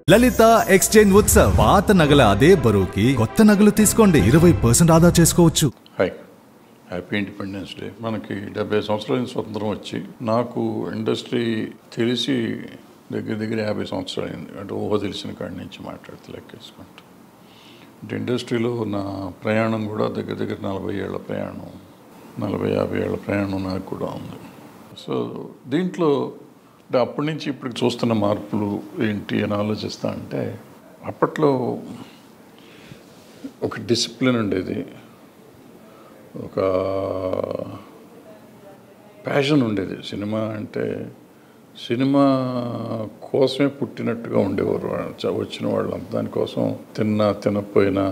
లలిత exchange Utsav పాత నగల అదే బరువుకి కొత్త నగలు తీసుకోండి ఇరవై పర్సెంట్ ఆదా చేసుకోవచ్చు హాయ్ హ్యాపీ ఇండిపెండెన్స్ డే మనకి డెబ్బై సంవత్సరాల నుంచి స్వతంత్రం వచ్చి నాకు ఇండస్ట్రీ తెలిసి దగ్గర దగ్గర యాభై సంవత్సరాలు అయింది అంటే ఊహ తెలిసిన కాడి నుంచి మాట్లాడితే లెక్కేసుకుంటా అంటే ఇండస్ట్రీలో నా ప్రయాణం కూడా దగ్గర దగ్గర నలభై ఏళ్ళ ప్రయాణం నలభై యాభై ఏళ్ళ ప్రయాణం నాకు కూడా ఉంది సో దీంట్లో అంటే అప్పటి నుంచి ఇప్పటికి చూస్తున్న మార్పులు ఏంటి అని ఆలోచిస్తా అంటే అప్పట్లో ఒక డిసిప్లిన్ ఉండేది ఒక ప్యాషన్ ఉండేది సినిమా అంటే సినిమా కోసమే పుట్టినట్టుగా ఉండేవారు చ- వచ్చిన వాళ్ళు దానికోసం తిన్నా తినకపోయినా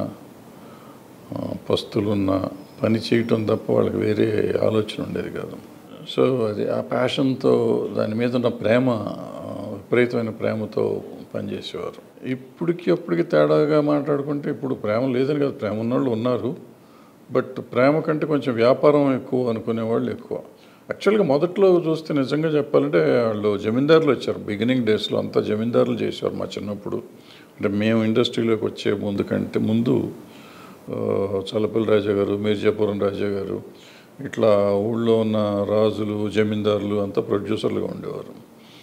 ఆ, పస్తులున్నా పని చేయటం తప్ప వాళ్ళకి వేరే ఆలోచన ఉండేది కాదు సో అది ఆ ప్యాషన్తో దాని మీద ఉన్న ప్రేమ ఆ, విపరీతమైన ప్రేమతో పనిచేసేవారు ఇప్పటికి అప్పటికి తేడాగా మాట్లాడుకుంటే ఇప్పుడు ప్రేమ లేదని కాదు ప్రేమ ఉన్నవాళ్ళు ఉన్నారు బట్ ప్రేమ కంటే కొంచెం వ్యాపారం ఎక్కువ అనుకునే వాళ్ళు ఎక్కువ యాక్చువల్గా మొదట్లో చూస్తే నిజంగా చెప్పాలంటే వాళ్ళు జమీందారులు వచ్చారు బిగినింగ్ డేస్లో అంతా జమీందారులు చేసేవారు మా చిన్నప్పుడు అంటే మేము ఇండస్ట్రీలోకి వచ్చే ముందు కంటే ముందు ఆ, చల్లపల్లి రాజా గారు మీర్జాపురం రాజా గారు ఇట్లా ఊళ్ళో ఉన్న రాజులు జమీందారులు అంతా ప్రొడ్యూసర్లుగా ఉండేవారు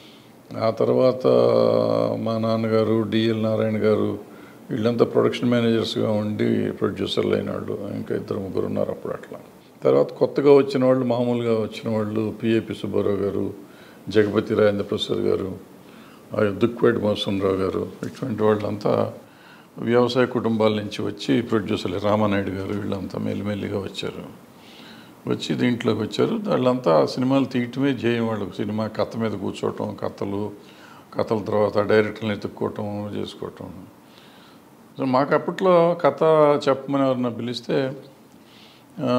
ఆ తర్వాత మా నాన్నగారు డిఎల్ నారాయణ గారు వీళ్ళంతా ప్రొడక్షన్ మేనేజర్స్గా ఉండి ప్రొడ్యూసర్లు అయిన వాళ్ళు ఇంకా ఇద్దరు ముగ్గురు ఉన్నారు అప్పుడు అట్లా తర్వాత కొత్తగా వచ్చిన వాళ్ళు మామూలుగా వచ్చిన వాళ్ళు పిఏపి సుబ్బారావు గారు జగపతి రాజేంద్ర ప్రసాద్ గారు ఆ దుక్వేటి మోహన్రావు గారు ఇటువంటి వాళ్ళంతా వ్యవసాయ కుటుంబాల నుంచి వచ్చి ప్రొడ్యూసర్లు రామానాయుడు గారు వీళ్ళంతా మెల్లిమెల్లిగా వచ్చారు వచ్చి దీంట్లోకి వచ్చారు వాళ్ళంతా సినిమాలు తీయటమే చేయం వాళ్ళు సినిమా కథ మీద కూర్చోవటం కథలు కథల తర్వాత డైరెక్టర్ని ఎత్తుక్కోవటం చేసుకోవటం సో మాకు అప్పట్లో కథ చెప్పమని ఎవరన్నా పిలిస్తే ఆ,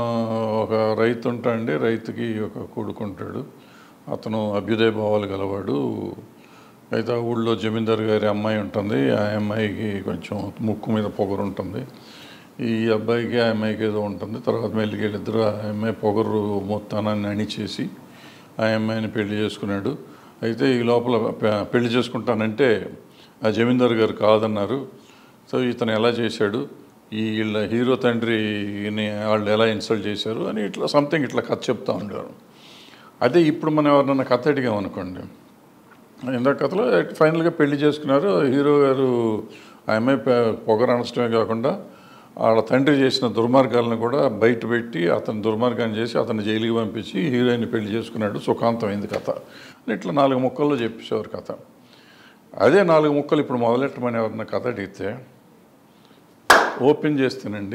ఒక రైతు ఉంటాడండి రైతుకి ఒక కొడుకుంటాడు అతను అభ్యుదయ భావాలు గలవాడు అయితే ఆ ఊళ్ళో జమీందారు గారి అమ్మాయి ఉంటుంది ఆ అమ్మాయికి కొంచెం ముక్కు మీద పొగరు ఉంటుంది ఈ అబ్బాయికి ఆ అమ్మాయికి ఏదో ఉంటుంది తర్వాత మెల్లికి వీళ్ళిద్దరు ఆ అమ్మాయి పొగరు మొత్తానాన్ని అణిచేసి ఆ అమ్మాయిని పెళ్లి చేసుకున్నాడు అయితే ఈ లోపల పె- పెళ్లి చేసుకుంటానంటే ఆ జమీందారు గారు కాదన్నారు సో ఇతను ఎలా చేశాడు ఈ వీళ్ళ హీరో తండ్రిని వాళ్ళు ఎలా ఇన్సల్ట్ చేశారు అని ఇట్లా సంథింగ్ ఇట్లా కథ చెప్తా ఉండేవారు అదే ఇప్పుడు మనం ఎవరినన్నా కథ అడిగాం అనుకోండి ఇందాక కథలో ఫైనల్గా పెళ్లి చేసుకున్నారు హీరో గారు ఆ అమ్మాయి పె- పొగరు అనడమే కాకుండా వాళ్ళ తండ్రి చేసిన దుర్మార్గాలను కూడా బయట పెట్టి అతను దుర్మార్గాన్ని చేసి అతన్ని జైలుకి పంపించి హీరోయిన్ పెళ్లి చేసుకున్నాడు సుఖాంతమైంది కథ అని ఇట్లా నాలుగు ముక్కల్లో చెప్పేసేవారు కథ అదే నాలుగు ముక్కలు ఇప్పుడు మొదలెట్టమని ఎవరన్నా కథ అడిగితే ఓపెన్ చేస్తేనండి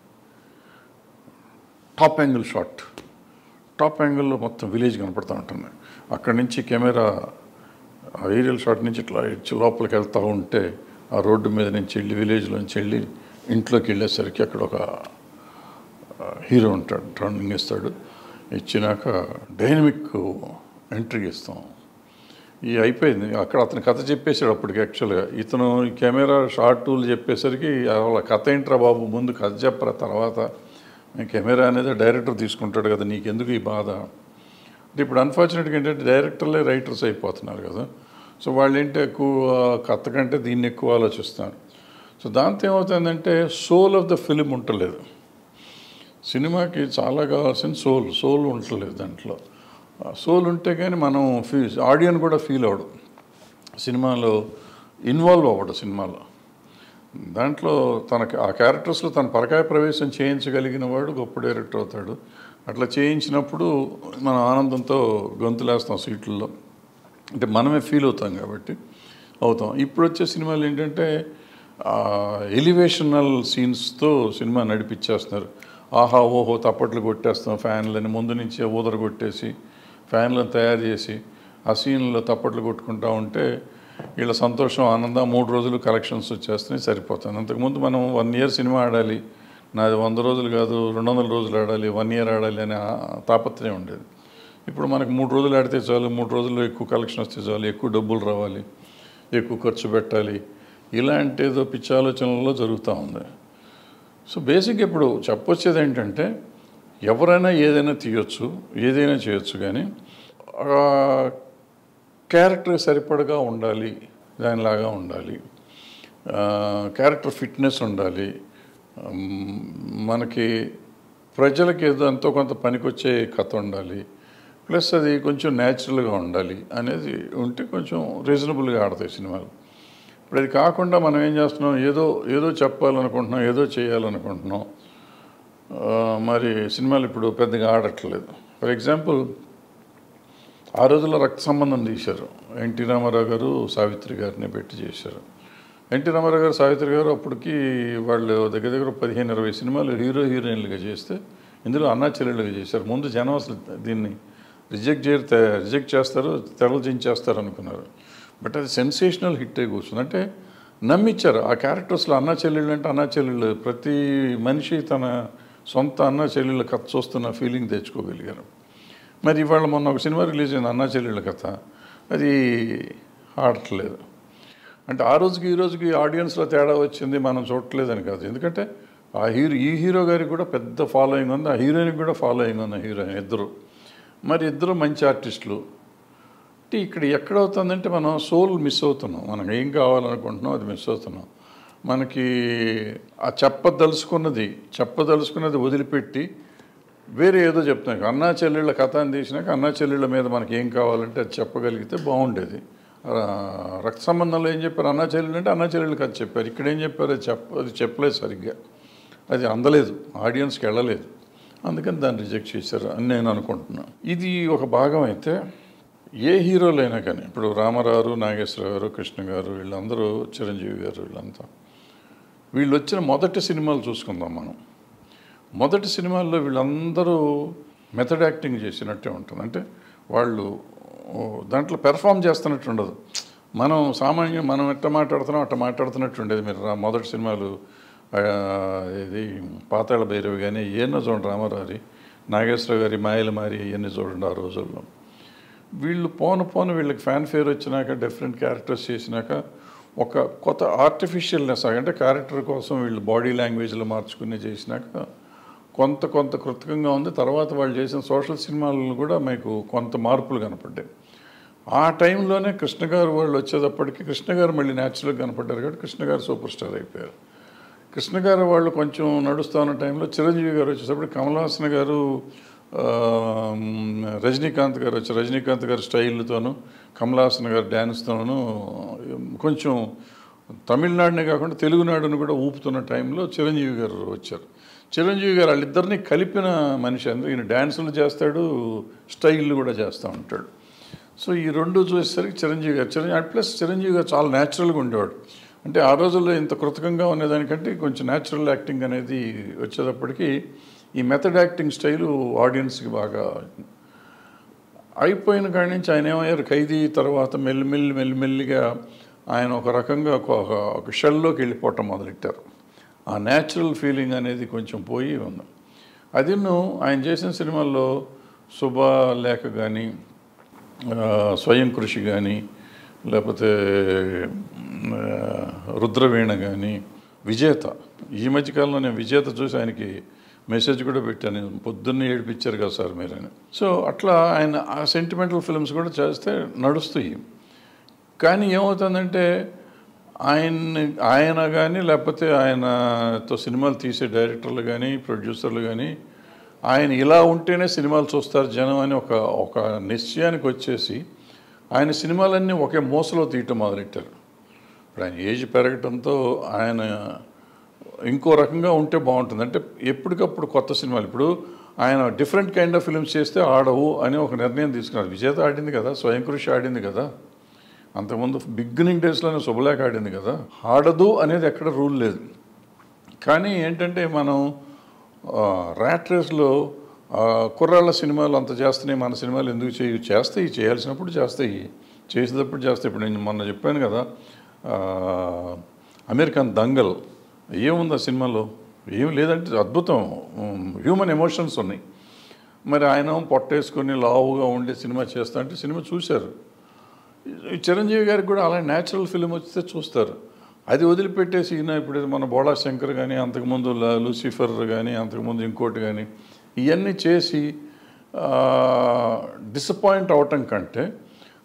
టాప్ యాంగిల్ షాట్ టాప్ యాంగిల్లో మొత్తం విలేజ్ కనపడుతూ ఉంటుంది అక్కడి నుంచి కెమెరా ఆ ఏరియల్ షాట్ నుంచి ఇట్లా ఇచ్చి లోపలికి వెళ్తూ ఉంటే ఆ రోడ్డు మీద నుంచి వెళ్ళి విలేజ్లోంచి వెళ్ళి ఇంట్లోకి వెళ్ళేసరికి అక్కడ ఒక ఆ, హీరో ఉంటాడు టర్నింగ్ ఇస్తాడు ఇచ్చినాక డైనమిక్ ఎంట్రీ ఇస్తాం ఈ అయిపోయింది అక్కడ అతను కథ చెప్పేశాడు అప్పటికి యాక్చువల్గా ఇతను ఈ కెమెరా షార్ట్ టూల్ చెప్పేసరికి వాళ్ళ కథ ఏంట్రా బాబు ముందు కథ చెప్పరా తర్వాత కెమెరా అనేది డైరెక్టర్ తీసుకుంటాడు కదా నీకెందుకు ఈ బాధ అంటే ఇప్పుడు అన్ఫార్చునేట్గా ఏంటంటే డైరెక్టర్లే రైటర్స్ అయిపోతున్నారు కదా సో వాళ్ళు ఏంటి ఎక్కువ కథ కంటే దీన్ని ఎక్కువ ఆలోచిస్తారు సో దాంతో ఏమవుతుందంటే సోల్ ఆఫ్ ద ఫిలిం ఉండలేదు సినిమాకి చాలా కావాల్సిన సోల్ సోల్ ఉండలేదు దాంట్లో ఆ సోల్ ఉంటే కానీ మనం ఫీ ఆడియన్ కూడా ఫీల్ అవడు సినిమాలో ఇన్వాల్వ్ అవ్వడు సినిమాలో దాంట్లో తనకి ఆ క్యారెక్టర్స్లో తన పరకాయ ప్రవేశం చేయించగలిగిన వాడు గొప్ప డైరెక్టర్ అవుతాడు అట్లా చేయించినప్పుడు మనం ఆనందంతో గొంతులేస్తాం సీట్లలో అంటే మనమే ఫీల్ అవుతాం కాబట్టి అవుతాం ఇప్పుడు వచ్చే సినిమాలు ఏంటంటే ఎలివేషనల్ సీన్స్తో సినిమా నడిపించేస్తున్నారు ఆహా ఓహో తప్పట్లు కొట్టేస్తాం ఫ్యాన్లని ముందు నుంచి ఊదర కొట్టేసి ఫ్యాన్లను తయారు చేసి ఆ సీన్లో తప్పట్లు కొట్టుకుంటా ఉంటే వీళ్ళ సంతోషం ఆనందం మూడు రోజులు కలెక్షన్స్ వచ్చేస్తున్నాయి సరిపోతుంది అంతకుముందు మనం వన్ ఇయర్ సినిమా ఆడాలి నాది వంద రోజులు కాదు రెండు వందల రోజులు ఆడాలి వన్ ఇయర్ ఆడాలి అనే ఆ తాపత్రయం ఉండేది ఇప్పుడు మనకు మూడు రోజులు ఆడితే చాలు మూడు రోజుల్లో ఎక్కువ కలెక్షన్ వస్తే చాలు ఎక్కువ డబ్బులు రావాలి ఎక్కువ ఖర్చు పెట్టాలి ఇలాంటి ఏదో పిచ్చి ఆలోచనలలో జరుగుతూ ఉంది సో బేసిక్ ఇప్పుడు చెప్పొచ్చేది ఏంటంటే ఎవరైనా ఏదైనా తీయొచ్చు ఏదైనా చేయొచ్చు కానీ క్యారెక్టర్ సరిపడగా ఉండాలి దానిలాగా ఉండాలి క్యారెక్టర్ ఫిట్నెస్ ఉండాలి మ్, మనకి ప్రజలకి ఏదో ఎంతో కొంత పనికొచ్చే కథ ఉండాలి ప్లస్ అది కొంచెం న్యాచురల్గా ఉండాలి అనేది ఉంటే కొంచెం రీజనబుల్గా ఆడతాయి సినిమాలు ఇప్పుడు అది కాకుండా మనం ఏం చేస్తున్నాం ఏదో ఏదో చెప్పాలనుకుంటున్నాం ఏదో చేయాలనుకుంటున్నాం ఆ, మరి సినిమాలు ఇప్పుడు పెద్దగా ఆడట్లేదు ఫర్ ఎగ్జాంపుల్ ఆ రోజుల్లో రక్త సంబంధం తీశారు ఎన్టీ రామారావు గారు సావిత్రి గారిని పెట్టి చేశారు ఎన్టీ రామారావు గారు సావిత్రి గారు అప్పటికి వాళ్ళు దగ్గర దగ్గర పదిహేను ఇరవై సినిమాలు హీరో హీరోయిన్లుగా చేస్తే ఇందులో అన్నా చెల్లెళ్ళుగా చేశారు ముందు జనం అసలు దీన్ని రిజెక్ట్ చేయరు రిజెక్ట్ చేస్తారు తెరచించేస్తారు అనుకున్నారు బట్ అది సెన్సేషనల్ హిట్ అయి కూర్చుంది అంటే నమ్మిచ్చారు ఆ క్యారెక్టర్స్లో అన్నా చెల్లెళ్ళు అంటే అన్నా చెల్లెళ్ళు ప్రతి మనిషి తన సొంత అన్నా చెల్లెళ్ళ కథ చూస్తున్న ఫీలింగ్ తెచ్చుకోగలిగారు మరి ఇవాళ మొన్న ఒక సినిమా రిలీజ్ అయింది అన్నా చెల్లెళ్ళ కథ అది ఆడట్లేదు అంటే ఆ రోజుకి ఈ రోజుకి ఆడియన్స్లో తేడా వచ్చింది మనం చూడట్లేదని కాదు ఎందుకంటే ఆ హీరో ఈ హీరో గారికి కూడా పెద్ద ఫాలోయింగ్ ఉంది ఆ హీరోయిన్కి కూడా ఫాలోయింగ్ ఉంది ఆ హీరోయిన్ ఇద్దరు మరి ఇద్దరు మంచి ఆర్టిస్టులు అంటే ఇక్కడ ఎక్కడ అవుతుందంటే మనం సోల్ మిస్ అవుతున్నాం మనం ఏం కావాలనుకుంటున్నాం అది మిస్ అవుతున్నాం మనకి ఆ చెప్పదలుచుకున్నది చెప్పదలుచుకున్నది వదిలిపెట్టి వేరే ఏదో చెప్తున్నాం అన్నా చెల్లెళ్ళ కథ అని తీసినాక అన్నా చెల్లెళ్ళ మీద మనకి ఏం కావాలంటే అది చెప్పగలిగితే బాగుండేది ఆ, రక్త సంబంధంలో ఏం చెప్పారు అన్నా చెల్లెళ్ళు అంటే అన్నా చెల్లెళ్ళు కథ చెప్పారు ఇక్కడ ఏం చెప్పారు అది చెప్ప అది చెప్పలేదు సరిగ్గా అది అందలేదు ఆడియన్స్కి వెళ్ళలేదు అందుకని దాన్ని రిజెక్ట్ చేశారు అని నేను అనుకుంటున్నాను ఇది ఒక భాగం అయితే ఏ హీరోలైనా కానీ ఇప్పుడు రామారావు నాగేశ్వర గారు కృష్ణ గారు వీళ్ళందరూ చిరంజీవి గారు వీళ్ళంతా వీళ్ళు వచ్చిన మొదటి సినిమాలు చూసుకుందాం మనం మొదటి సినిమాల్లో వీళ్ళందరూ మెథడ్ యాక్టింగ్ చేసినట్టే ఉంటుంది అంటే వాళ్ళు ఓ, దాంట్లో పెర్ఫామ్ చేస్తున్నట్టు ఉండదు మనం సామాన్యం మనం ఎట్ట మాట్లాడుతున్నాం అట్ట మాట్లాడుతున్నట్టు ఉండేది మీరు రా- మొదటి సినిమాలు ఆ, ఇది పాతాళ భైరవి కానీ ఏమన్నా చూడండి రామారావు నాగేశ్వర గారి మాయలు మారి ఇవన్నీ చూడండి ఆ రోజుల్లో వీళ్ళు పోను పోను వీళ్ళకి ఫ్యాన్ ఫేర్ వచ్చినాక డిఫరెంట్ క్యారెక్టర్స్ చేసినాక ఒక కొత్త ఆర్టిఫిషియల్నెస్ అంటే క్యారెక్టర్ కోసం వీళ్ళు బాడీ లాంగ్వేజ్లో మార్చుకుని చేసినాక కొంత కొంత కృతకంగా ఉంది తర్వాత వాళ్ళు చేసిన సోషల్ సినిమాలను కూడా మీకు కొంత మార్పులు కనపడ్డాయి ఆ టైంలోనే కృష్ణ గారు వాళ్ళు వచ్చేటప్పటికి కృష్ణ గారు మళ్ళీ న్యాచురల్గా కనపడ్డారు కాబట్టి కృష్ణ గారు సూపర్ స్టార్ అయిపోయారు కృష్ణ గారు వాళ్ళు కొంచెం నడుస్తున్న టైంలో చిరంజీవి గారు వచ్చేటప్పుడు కమల్ హాసన్ గారు ఆ, రజనీకాంత్ గారు వచ్చి రజనీకాంత్ గారి స్టైల్తోనూ కమల్ హాసన్ గారి డ్యాన్స్తోనూ కొంచెం తమిళనాడునే కాకుండా తెలుగునాడును కూడా ఊపుతున్న టైంలో చిరంజీవి గారు వచ్చారు చిరంజీవి గారు వాళ్ళిద్దరిని కలిపిన మనిషి అందుకు ఈయన డ్యాన్సులు చేస్తాడు స్టైల్ కూడా చేస్తూ ఉంటాడు సో ఈ రెండు చూసేసరికి చిరంజీవి గారు చిరంజీవి ప్లస్ చిరంజీవి గారు చాలా న్యాచురల్గా ఉండేవాడు అంటే ఆ రోజుల్లో ఇంత కృతకంగా ఉండేదానికంటే కొంచెం న్యాచురల్ యాక్టింగ్ అనేది వచ్చేటప్పటికి ఈ మెథడ్ యాక్టింగ్ స్టైలు ఆడియన్స్కి బాగా అయిపోయిన కాడి నుంచి ఆయన ఏమయ్యారు ఖైదీ తర్వాత మెల్లిమెల్లి మెల్లిమెల్లిగా ఆయన ఒక రకంగా ఒక ఒక షెల్లోకి వెళ్ళిపోవటం మొదలెట్టారు ఆ న్యాచురల్ ఫీలింగ్ అనేది కొంచెం పోయి ఉంది అది ఆయన చేసిన సినిమాల్లో శుభ లేఖ కానీ స్వయం కృషి కానీ లేకపోతే ఆ, రుద్రవీణ కానీ విజేత ఈ మధ్యకాలంలో నేను విజేత చూసి ఆయనకి మెసేజ్ కూడా పెట్టాను పొద్దున్నే ఏడిపించారు కదా సార్ మీరు అని సో అట్లా ఆయన ఆ సెంటిమెంటల్ ఫిల్మ్స్ కూడా చేస్తే నడుస్తాయి కానీ ఏమవుతుందంటే ఆయన ఆయన కానీ లేకపోతే ఆయనతో సినిమాలు తీసే డైరెక్టర్లు కానీ ప్రొడ్యూసర్లు కానీ ఆయన ఇలా ఉంటేనే సినిమాలు చూస్తారు జనం అని ఒక ఒక నిశ్చయానికి వచ్చేసి ఆయన సినిమాలన్నీ ఒకే మోసలో తీయటం మొదలెట్టారు ఇప్పుడు ఆయన ఏజ్ పెరగటంతో ఆయన ఇంకో రకంగా ఉంటే బాగుంటుంది అంటే ఎప్పటికప్పుడు కొత్త సినిమాలు ఇప్పుడు ఆయన డిఫరెంట్ కైండ్ ఆఫ్ ఫిల్మ్స్ చేస్తే ఆడవు అని ఒక నిర్ణయం తీసుకున్నారు విజేత ఆడింది కదా స్వయం కృషి ఆడింది కదా అంతకుముందు బిగినింగ్ డేస్లోనే శుభలేఖ ఆడింది కదా ఆడదు అనేది ఎక్కడ రూల్ లేదు కానీ ఏంటంటే మనం ర్యాట్ రేస్లో కుర్రాళ్ళ సినిమాలు అంత చేస్తున్నాయి మన సినిమాలు ఎందుకు చేయ చేస్తాయి చేయాల్సినప్పుడు చేస్తాయి చేసేటప్పుడు చేస్తాయి ఇప్పుడు నేను మొన్న చెప్పాను కదా ఆ, అమెరికన్ దంగల్ ఏముంది ఆ సినిమాలో ఏం లేదంటే అద్భుతం హ్యూమన్ ఎమోషన్స్ ఉన్నాయి మరి ఆయన పొట్టేసుకొని లావుగా ఉండే సినిమా చేస్తా అంటే సినిమా చూశారు ఈ చిరంజీవి గారికి కూడా అలా న్యాచురల్ ఫిలిం వస్తే చూస్తారు అది వదిలిపెట్టేసి ఈయన ఇప్పుడు మన బోళా శంకర్ కానీ అంతకుముందు ల- లూసిఫర్ కానీ అంతకుముందు ఇంకోటి కానీ ఇవన్నీ చేసి డిసప్పాయింట్ అవటం కంటే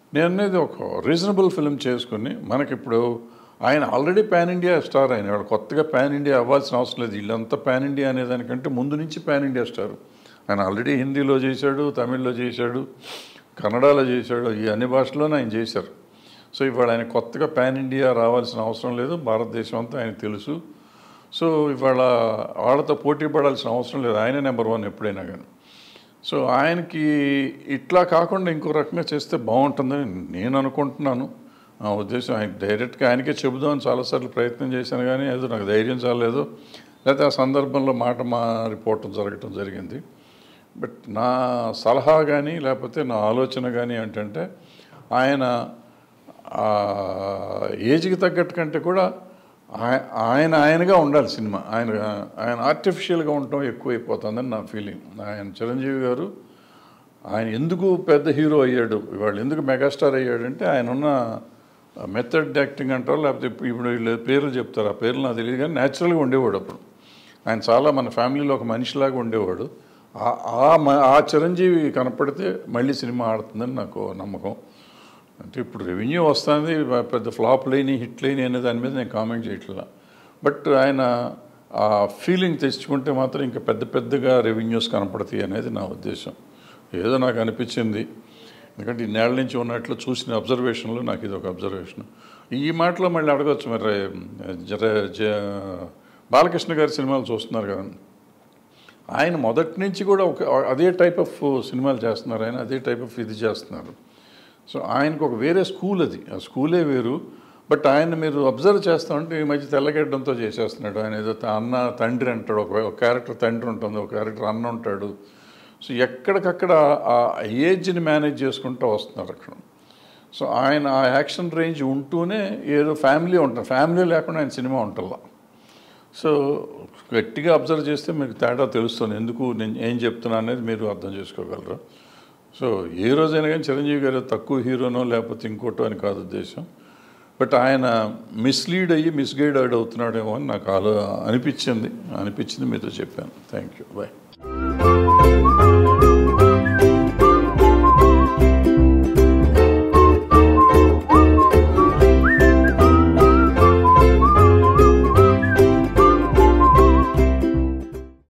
నేను అనేది ఒక రీజనబుల్ ఫిల్మ్ చేసుకుని మనకిప్పుడు ఆయన ఆల్రెడీ పాన్ ఇండియా స్టార్ ఆయన వాడు కొత్తగా పాన్ ఇండియా అవ్వాల్సిన అవసరం లేదు వీళ్ళంతా పాన్ ఇండియా అనే దానికంటే ముందు నుంచి పాన్ ఇండియా స్టార్ ఆయన ఆల్రెడీ హిందీలో చేశాడు తమిళ్లో చేశాడు కన్నడలో చేశాడు ఈ అన్ని భాషల్లోనే ఆయన చేశారు సో ఇవాళ ఆయన కొత్తగా పాన్ ఇండియా రావాల్సిన అవసరం లేదు భారతదేశం అంతా ఆయన తెలుసు సో ఇవాళ వాళ్ళతో పోటీ పడాల్సిన అవసరం లేదు ఆయన నెంబర్ వన్ ఎప్పుడైనా కానీ సో ఆయనకి ఇట్లా కాకుండా ఇంకో రకంగా చేస్తే బాగుంటుందని నేను అనుకుంటున్నాను ఆ ఉద్దేశం ఆయన డైరెక్ట్గా ఆయనకే చెబుదామని చాలాసార్లు ప్రయత్నం చేశాను కానీ ఏదో నాకు ధైర్యం చాలేదు లేకపోతే ఆ సందర్భంలో మాట మారిపోవటం జరగటం జరిగింది బట్ నా సలహా కానీ లేకపోతే నా ఆలోచన కానీ ఏంటంటే ఆయన ఆ ఏజ్కి తగ్గట్టు కంటే కూడా ఆయ- ఆయన ఆయనగా ఉండాలి సినిమా ఆయన ఆయన ఆర్టిఫిషియల్గా ఉండటం ఎక్కువైపోతుందని నా ఫీలింగ్ ఆయన చిరంజీవి గారు ఆయన ఎందుకు పెద్ద హీరో అయ్యాడు ఇవాళ ఎందుకు మెగాస్టార్ అయ్యాడంటే ఆయన ఉన్న మెథడ్ యాక్టింగ్ అంటారు లేకపోతే ఇప్పుడు ఇప్పుడు వీళ్ళు పేర్లు చెప్తారు ఆ పేర్లు నాకు తెలియదు కానీ న్యాచురల్గా ఉండేవాడు అప్పుడు ఆయన చాలా మన ఫ్యామిలీలో ఒక మనిషిలాగా ఉండేవాడు ఆ- ఆ మ- ఆ చిరంజీవి కనపడితే మళ్ళీ సినిమా ఆడుతుందని నాకు నమ్మకం అంటే ఇప్పుడు రెవెన్యూ వస్తుంది పెద్ద ఫ్లాప్ లేని హిట్ లేని అనే దాని మీద నేను కామెంట్ చేయట్లా బట్ ఆయన ఆ ఫీలింగ్ తెచ్చుకుంటే మాత్రం ఇంకా పెద్ద పెద్దగా రెవెన్యూస్ కనపడతాయి అనేది నా ఉద్దేశం ఏదో నాకు అనిపించింది ఎందుకంటే ఇన్నేళ్ల నుంచి ఉన్నట్లు చూసిన అబ్జర్వేషన్లో నాకు ఇది ఒక అబ్జర్వేషన్ ఈ మాటలో మళ్ళీ అడగచ్చు మరి జర జ బాలకృష్ణ గారి సినిమాలు చూస్తున్నారు కదా ఆయన మొదటి నుంచి కూడా ఒక అదే టైప్ ఆఫ్ సినిమాలు చేస్తున్నారు ఆయన అదే టైప్ ఆఫ్ ఇది చేస్తున్నారు సో ఆయనకు ఒక వేరే స్కూల్ అది ఆ స్కూలే వేరు బట్ ఆయన మీరు అబ్జర్వ్ చేస్తా ఉంటే ఈ మధ్య తెల్లగడ్డంతో చేసేస్తున్నాడు ఆయన ఏదో త- అన్న తండ్రి అంటాడు ఒక ఒక క్యారెక్టర్ తండ్రి ఉంటుంది ఒక క్యారెక్టర్ అన్న ఉంటాడు సో ఎక్కడికక్కడ ఆ ఏజ్ని మేనేజ్ చేసుకుంటూ వస్తున్నారు అక్కడ సో ఆయన ఆ యాక్షన్ రేంజ్ ఉంటూనే ఏదో ఫ్యామిలీ ఉంటుంది ఫ్యామిలీ లేకుండా ఆయన సినిమా ఉంటుందా సో గట్టిగా అబ్జర్వ్ చేస్తే మీకు తేడా తెలుస్తుంది ఎందుకు నేను ఏం చెప్తున్నా అనేది మీరు అర్థం చేసుకోగలరు సో ఏ రోజైనా కానీ చిరంజీవి గారు తక్కువ హీరోనో లేకపోతే ఇంకోటో అని కాదు ఉద్దేశం బట్ ఆయన మిస్లీడ్ అయ్యి మిస్గైడ్ అవుతున్నాడేమో అని నాకు ఆలో అనిపించింది అనిపించింది మీతో చెప్పాను థ్యాంక్ యూ బాయ్